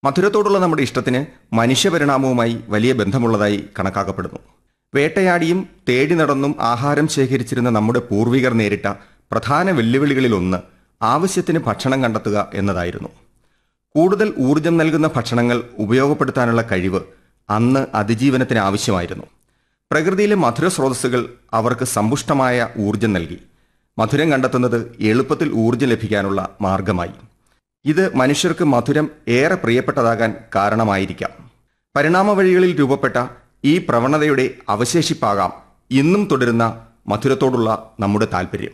മധുരത്തോടുള്ള നമ്മുടെ ഇഷ്ടത്തിന് മനുഷ്യപരിണാമവുമായി വലിയ ബന്ധമുള്ളതായി കണക്കാക്കപ്പെടുന്നു വേട്ടയാടിയും തേടി നടന്നും ആഹാരം ശേഖരിച്ചിരുന്ന നമ്മുടെ പൂർവികർ നേരിട്ട പ്രധാന വെല്ലുവിളികളിലൊന്ന് ആവശ്യത്തിന് ഭക്ഷണം കണ്ടെത്തുക എന്നതായിരുന്നു കൂടുതൽ ഊർജം നൽകുന്ന ഭക്ഷണങ്ങൾ ഉപയോഗപ്പെടുത്താനുള്ള കഴിവ് അന്ന് അതിജീവനത്തിന് ആവശ്യമായിരുന്നു പ്രകൃതിയിലെ മധുര സ്രോതസ്സുകൾ അവർക്ക് സമ്പുഷ്ടമായ ഊർജം നൽകി മധുരം കണ്ടെത്തുന്നത് എളുപ്പത്തിൽ ഊർജം ലഭിക്കാനുള്ള മാർഗമായി ഇത് മനുഷ്യർക്ക് മധുരം ഏറെ പ്രിയപ്പെട്ടതാകാൻ കാരണമായിരിക്കാം പരിണാമ വഴികളിൽ രൂപപ്പെട്ട ഈ പ്രവണതയുടെ അവശേഷിപ്പാകാം ഇന്നും തുടരുന്ന മധുരത്തോടുള്ള നമ്മുടെ താല്പര്യം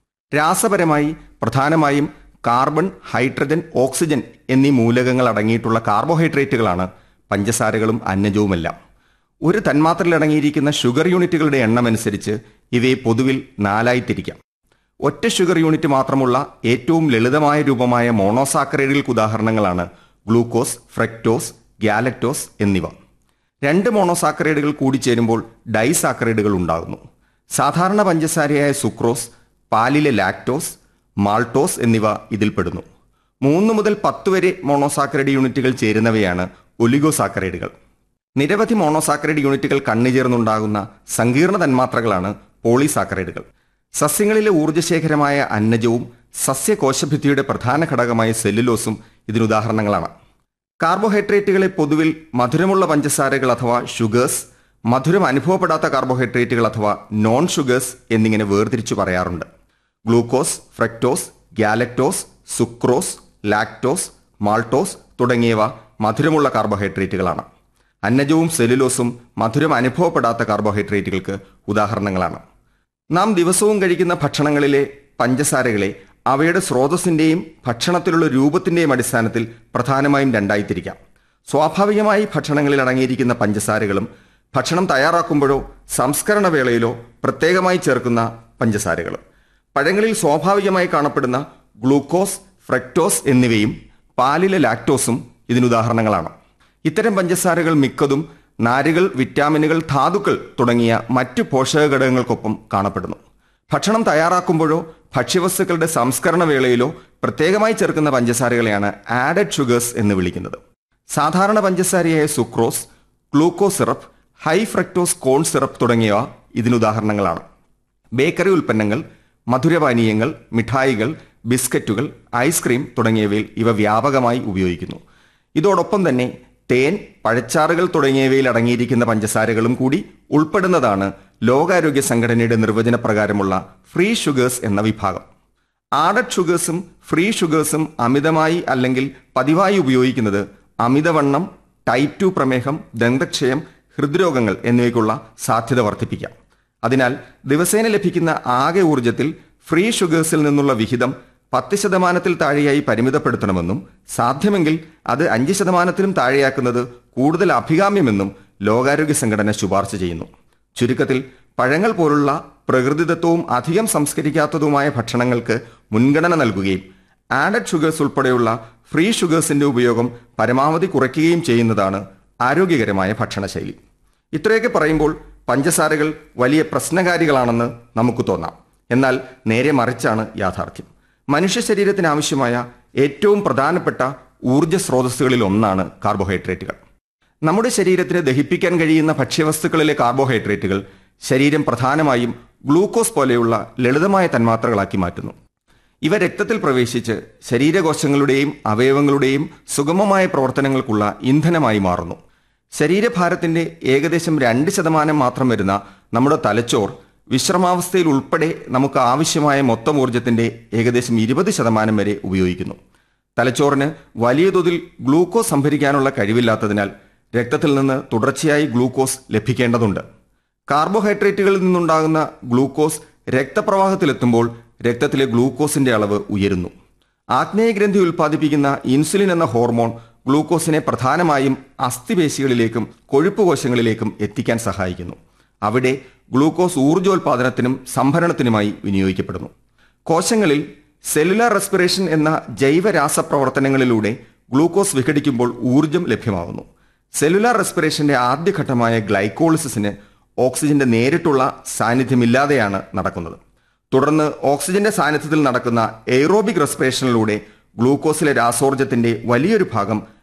രാസപരമായി പ്രധാനമായും കാർബൺ ഹൈഡ്രജൻ ഓക്സിജൻ എന്നീ മൂലകങ്ങൾ അടങ്ങിയിട്ടുള്ള കാർബോഹൈഡ്രേറ്റുകളാണ് പഞ്ചസാരകളും അന്നജവുമെല്ലാം ഒരു തന്മാത്രയിൽ അടങ്ങിയിരിക്കുന്ന ഷുഗർ യൂണിറ്റുകളുടെ എണ്ണം അനുസരിച്ച് ഇവയെ പൊതുവിൽ നാലായി തിരിക്കാം ഒറ്റ ഷുഗർ യൂണിറ്റ് മാത്രമുള്ള ഏറ്റവും ലളിതമായ രൂപമായ മോണോസാക്കറൈഡുകൾക്ക് ഉദാഹരണങ്ങളാണ് ഗ്ലൂക്കോസ് ഫ്രക്ടോസ് ഗ്യാലക്ടോസ് എന്നിവ രണ്ട് മോണോസാക്കറൈഡുകൾ കൂടിച്ചേരുമ്പോൾ ഡൈസാക്കറൈഡുകൾ ഉണ്ടാകുന്നു സാധാരണ പഞ്ചസാരയായ സുക്രോസ് പാലിലെ ലാക്ടോസ് മാൾട്ടോസ് എന്നിവ ഇതിൽപ്പെടുന്നു മൂന്ന് മുതൽ പത്ത് വരെ മോണോസാക്കറൈഡ് യൂണിറ്റുകൾ ചേരുന്നവയാണ് ഒലിഗോസാക്കറൈഡുകൾ നിരവധി മോണോസാക്കറൈഡ് യൂണിറ്റുകൾ കണ്ണുചേർന്നുണ്ടാകുന്ന സങ്കീർണ തന്മാത്രകളാണ് പോളിസാക്കറൈഡുകൾ സസ്യങ്ങളിലെ ഊർജ്ജശേഖരമായ അന്നജവും സസ്യകോശഭിത്തിയുടെ പ്രധാന ഘടകമായ സെല്ലുലോസും ഇതിനുദാഹരണങ്ങളാണ് കാർബോഹൈഡ്രേറ്റുകളെ പൊതുവിൽ മധുരമുള്ള പഞ്ചസാരകൾ അഥവാ ഷുഗേഴ്സ് മധുരം അനുഭവപ്പെടാത്ത കാർബോഹൈഡ്രേറ്റുകൾ അഥവാ നോൺ ഷുഗേഴ്സ് എന്നിങ്ങനെ വേർതിരിച്ചു പറയാറുണ്ട് glucose fructose galactose sucrose lactose maltose തുടങ്ങിയവ മധുരമുള്ള കാർബോഹൈഡ്രേറ്റുകളാണ് അന്നജവും സെല്ലുലോസും മധുരം അനുഭവപ്പെടാത്ത കാർബോഹൈഡ്രേറ്റുകൾക്ക് ഉദാഹരണങ്ങളാണ് നാം ദിവസവും കഴിക്കുന്ന ഭക്ഷണങ്ങളിലെ പഞ്ചസാരകളെ അവയുടെ സ്രോതസ്സിന്റെയും ഭക്ഷണത്തിലുള്ള രൂപത്തിന്റെയും അടിസ്ഥാനത്തിൽ പ്രധാനമായും രണ്ടായി തിരിക്കാം സ്വാഭാവികമായി ഭക്ഷണങ്ങളിൽ അടങ്ങിയിരിക്കുന്ന പഞ്ചസാരകളും ഭക്ഷണം തയ്യാറാക്കുമ്പോഴോ സംസ്കരണ വേളയിലോ പ്രത്യേകമായി ചേർക്കുന്ന പഞ്ചസാരകളും പഴങ്ങളിൽ സ്വാഭാവികമായി കാണപ്പെടുന്ന ഗ്ലൂക്കോസ് ഫ്രക്ടോസ് എന്നിവയും പാലിലെ ലാക്ടോസും ഇതിനുദാഹരണങ്ങളാണ് ഇത്തരം പഞ്ചസാരകൾ മിക്കതും നാരുകൾ വിറ്റാമിനുകൾ ധാതുക്കൾ തുടങ്ങിയ മറ്റു പോഷക ഘടകങ്ങൾക്കൊപ്പം കാണപ്പെടുന്നു ഭക്ഷണം തയ്യാറാക്കുമ്പോഴോ ഭക്ഷ്യവസ്തുക്കളുടെ സംസ്കരണ വേളയിലോ പ്രത്യേകമായി ചേർക്കുന്ന പഞ്ചസാരകളെയാണ് ആഡഡ് ഷുഗേഴ്സ് എന്ന് വിളിക്കുന്നത് സാധാരണ പഞ്ചസാരയായ sucrose glucose syrup high fructose corn syrup തുടങ്ങിയവ ഇതിനുദാഹരണങ്ങളാണ് ബേക്കറി ഉൽപ്പന്നങ്ങൾ മധുരപാനീയങ്ങൾ മിഠായികൾ ബിസ്ക്കറ്റുകൾ ഐസ്ക്രീം തുടങ്ങിയവയിൽ ഇവ വ്യാപകമായി ഉപയോഗിക്കുന്നു ഇതോടൊപ്പം തന്നെ തേൻ പഴച്ചാറുകൾ തുടങ്ങിയവയിൽ അടങ്ങിയിരിക്കുന്ന പഞ്ചസാരകളും കൂടി ഉൾപ്പെടുന്നതാണ് ലോകാരോഗ്യ സംഘടനയുടെ നിർവചനപ്രകാരമുള്ള ഫ്രീ ഷുഗേഴ്സ് എന്ന വിഭാഗം ആഡഡ് ഷുഗേഴ്സും ഫ്രീ ഷുഗേഴ്സും അമിതമായി അല്ലെങ്കിൽ പതിവായി ഉപയോഗിക്കുന്നത് അമിതവണ്ണം ടൈപ്പ് ടു പ്രമേഹം ദന്തക്ഷയം ഹൃദ്രോഗങ്ങൾ എന്നിവയ്ക്കുള്ള സാധ്യത വർദ്ധിപ്പിക്കാം അതിനാൽ ദിവസേന ലഭിക്കുന്ന ആകെ ഊർജത്തിൽ ഫ്രീ ഷുഗേഴ്സിൽ നിന്നുള്ള വിഹിതം പത്ത് ശതമാനത്തിൽ താഴെയായി പരിമിതപ്പെടുത്തണമെന്നും സാധ്യമെങ്കിൽ അത് അഞ്ച് ശതമാനത്തിലും താഴെയാക്കുന്നത് കൂടുതൽ അഭികാമ്യമെന്നും ലോകാരോഗ്യ സംഘടന ശുപാർശ ചെയ്യുന്നു ചുരുക്കത്തിൽ പഴങ്ങൾ പോലുള്ള പ്രകൃതിദത്തവും അധികം സംസ്കരിക്കാത്തതുമായ ഭക്ഷണങ്ങൾക്ക് മുൻഗണന നൽകുകയും ആഡഡ് ഷുഗേഴ്സ് ഉൾപ്പെടെയുള്ള ഫ്രീ ഷുഗേഴ്സിന്റെ ഉപയോഗം പരമാവധി കുറയ്ക്കുകയും ചെയ്യുന്നതാണ് ആരോഗ്യകരമായ ഭക്ഷണശൈലി ഇത്രയൊക്കെ പറയുമ്പോൾ പഞ്ചസാരകൾ വലിയ പ്രശ്നകാരികളാണെന്ന് നമുക്ക് തോന്നാം എന്നാൽ നേരെ മറിച്ചാണ് യാഥാർത്ഥ്യം മനുഷ്യ ശരീരത്തിന് ആവശ്യമായ ഏറ്റവും പ്രധാനപ്പെട്ട ഊർജ്ജ സ്രോതസ്സുകളിൽ ഒന്നാണ് കാർബോഹൈഡ്രേറ്റുകൾ നമ്മുടെ ശരീരത്തിന് ദഹിപ്പിക്കാൻ കഴിയുന്ന ഭക്ഷ്യവസ്തുക്കളിലെ കാർബോഹൈഡ്രേറ്റുകൾ ശരീരം പ്രധാനമായും ഗ്ലൂക്കോസ് പോലെയുള്ള ലളിതമായ തന്മാത്രകളാക്കി മാറ്റുന്നു ഇവ രക്തത്തിൽ പ്രവേശിച്ച് ശരീരകോശങ്ങളുടെയും അവയവങ്ങളുടെയും സുഗമമായ പ്രവർത്തനങ്ങൾക്കുള്ള ഇന്ധനമായി മാറുന്നു ശരീരഭാരത്തിന്റെ ഏകദേശം രണ്ട് ശതമാനം മാത്രം വരുന്ന നമ്മുടെ തലച്ചോർ വിശ്രമാവസ്ഥയിൽ ഉൾപ്പെടെ നമുക്ക് ആവശ്യമായ മൊത്തം ഊർജത്തിന്റെ ഏകദേശം ഇരുപത് ശതമാനം വരെ ഉപയോഗിക്കുന്നു തലച്ചോറിന് വലിയ തോതിൽ ഗ്ലൂക്കോസ് സംഭരിക്കാനുള്ള കഴിവില്ലാത്തതിനാൽ രക്തത്തിൽ നിന്ന് തുടർച്ചയായി ഗ്ലൂക്കോസ് ലഭിക്കേണ്ടതുണ്ട് കാർബോഹൈഡ്രേറ്റുകളിൽ നിന്നുണ്ടാകുന്ന ഗ്ലൂക്കോസ് രക്തപ്രവാഹത്തിലെത്തുമ്പോൾ രക്തത്തിലെ ഗ്ലൂക്കോസിന്റെ അളവ് ഉയരുന്നു ആഗ്നേയഗ്രന്ഥി ഉൽപ്പാദിപ്പിക്കുന്ന ഇൻസുലിൻ എന്ന ഹോർമോൺ ഗ്ലൂക്കോസിനെ പ്രധാനമായും അസ്ഥിപേശികളിലേക്കും കൊഴുപ്പ് കോശങ്ങളിലേക്കും എത്തിക്കാൻ സഹായിക്കുന്നു അവിടെ ഗ്ലൂക്കോസ് ഊർജ്ജോൽപാദനത്തിനും സംഭരണത്തിനുമായി വിനിയോഗിക്കപ്പെടുന്നു കോശങ്ങളിൽ സെല്ലുലാർ റെസ്പിറേഷൻ എന്ന ജൈവരാസപ്രവർത്തനങ്ങളിലൂടെ ഗ്ലൂക്കോസ് വിഘടിക്കുമ്പോൾ ഊർജം ലഭ്യമാകുന്നു സെല്ലുലാർ റെസ്പിറേഷന്റെ ആദ്യഘട്ടമായ ഗ്ലൈക്കോളിസിന് ഓക്സിജന്റെ നേരിട്ടുള്ള സാന്നിധ്യമില്ലാതെയാണ് നടക്കുന്നത് തുടർന്ന് ഓക്സിജന്റെ സാന്നിധ്യത്തിൽ നടക്കുന്ന എയ്റോബിക് റെസ്പിറേഷനിലൂടെ ഗ്ലൂക്കോസിലെ രാസോർജത്തിന്റെ വലിയൊരു ഭാഗം